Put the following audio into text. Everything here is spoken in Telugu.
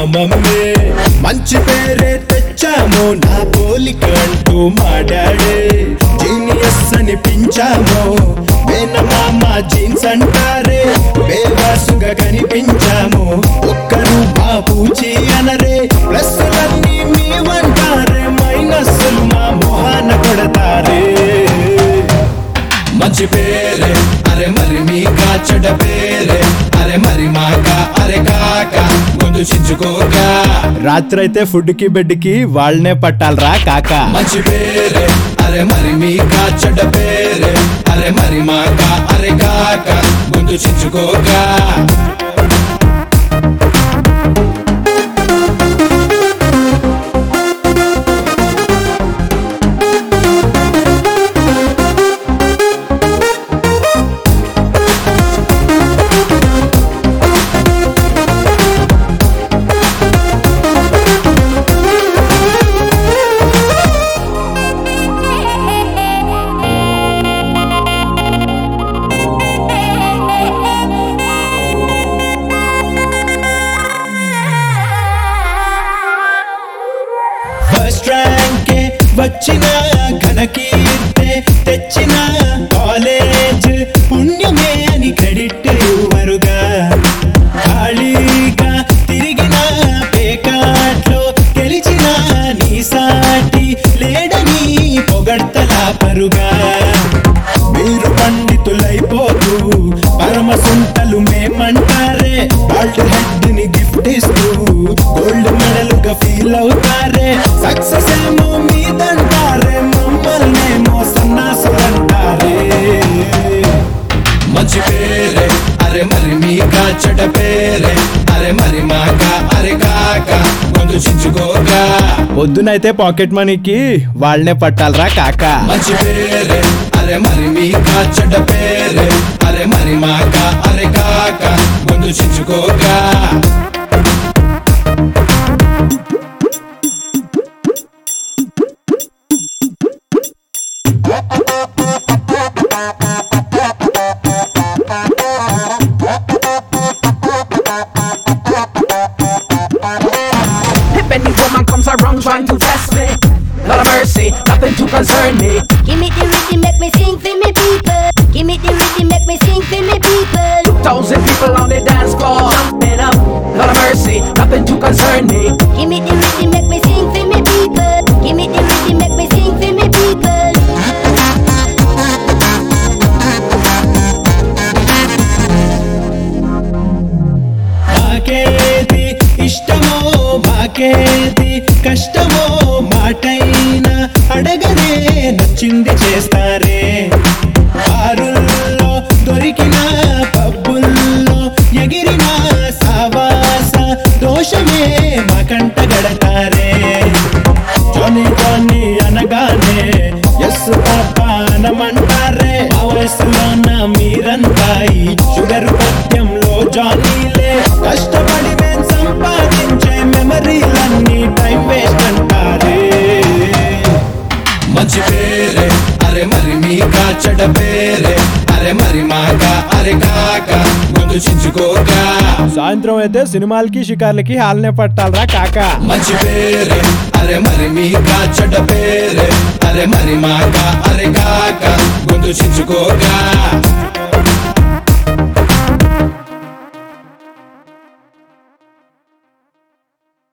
మమ్మీ మంచి పేరే తెచ్చాము నా పోలిక అంటూ మా డాడీ జీనియస్ అనిపించాము మేనమామ జీన్స్ అంటారే బేవాసుగా కనిపించాము ఒక్కరు బాబూజీ అనరే ప్లస్లన్నీ మీవంటారే మైనస్లు మా మొహాన కొడతారే మంచి పేరే అరే మరి మీకా చెడ్డ పేరే అరే మరి మాక అరే కాక ముందు చించుకోక రాత్రి అయితే ఫుడ్ కి బెడ్ కి వాళ్ళనే పట్టాలరా కాక మంచి పేరే అరే మరి మీకా చెడ్డ పేరే అరే మరి మాక అరే కాక ముందు చించుకోక ఫస్ట్ ర్యాంకే వచ్చిన ఘనకీర్తే తెచ్చిన కాలేజ్ పుణ్యమే అని క్రెడిట్ ఇవ్వరుగా ఖాళీగా తిరిగిన పేకాట్లో గెలిచిన నీ సాటి లేడని పొగడ్తలా పరుగా మీరు పండితులైపోతూ పరమ సుంటలు మేమంటారే వరల్డ్ హెడ్ ని గిఫ్ట్ ఇస్తూ గోల్డ్ మెడలుగా ఫీల్ అవుతారే సక్సెస్ ఏమో మీదంటారే మమ్మల్నేమో సన్నాసులంటారే మంచి పేరే అరే మరి మీకా చెడ్డ పేరే అరే మరి మాక అరే కాక ముందు చించుకోక పొద్దునైతే పాకెట్ మనీకి వాళ్ళనే పట్టాలరా కాక మంచి పేరే అరే మరి మీకా చెడ్డ పేరే అరే మరి మాక అరే కాక ముందు చించుకోక If any woman comes around trying to test me, Lord of mercy, nothing to concern me. Give me the rhythm, make me sing for me people. Give me the rhythm, make me sing for me people. Thousand people on the dance floor, jumping up. Lord of mercy, nothing to concern me. Give me the rhythm, make me sing for me people. Give me the rhythm, make me sing for me people. మాకేది ఇష్టమో మాకేది కష్టమో మాటైనా అడగనే నచ్చింది చేస్తారే బారుల్లో దొరికిన పబ్బుల్లో ఎగిరిన సావాస దోషమే మా కంట గడతారే జాని జాని అనగానే ఎస్ పాప అనమంటారే ఆ వయసులోన మీరంతా ఈ షుగర్ పద్యంలో జానీలే కష్టపడి మేం సంపాదించే మెమరీలన్నీ టైం వేస్ట్ అంటారే మంచి పేరే అరే మరి మీకా చెడ్డ పేరే అరే మరి మాక అరే కాక ముందు చించుకోక సాయంత్రం అయితే సినిమాలకి షికార్లకి హాల్నే పట్టాలరా కాక మంచి పేరే అరే మరి మీకా చెడ్డ పేరే అరే మరి మాక అరే కాక ముందు చించుకోక